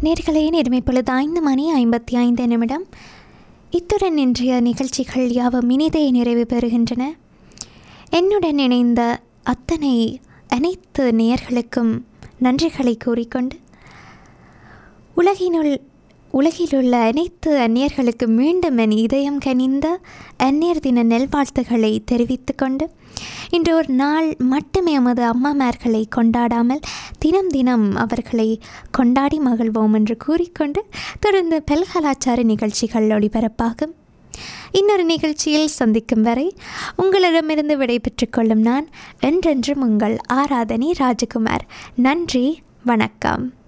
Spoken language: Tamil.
நேர்களே நேர்மை பொழுது ஐந்து மணி ஐம்பத்தி ஐந்து நிமிடம் இத்துடன் இன்றைய நிகழ்ச்சிகள் யாவும் இனிதே நிறைவு பெறுகின்றன என்னுடன் இணைந்த அத்தனை அனைத்து நேயர்களுக்கும் நன்றிகளை கூறிக்கொண்டு உலகினுள் உலகிலுள்ள அனைத்து அந்நியர்களுக்கு மீண்டும் என் இதயம் கனிந்த அந்நியர் தின நல்வாழ்த்துக்களை தெரிவித்துக் கொண்டு இன்று ஒரு நாள் மட்டுமே எமது அம்மாமார்களை கொண்டாடாமல் தினம் தினம் அவர்களை கொண்டாடி மகிழ்வோம் என்று கூறிக்கொண்டு தொடர்ந்து பல்கலாச்சார நிகழ்ச்சிகள் ஒளிபரப்பாகும் இன்னொரு நிகழ்ச்சியில் சந்திக்கும் வரை உங்களிடமிருந்து விடைபெற்றுக் கொள்ளும் நான் என்றென்றும் உங்கள் ஆராதனை ராஜகுமார் நன்றி வணக்கம்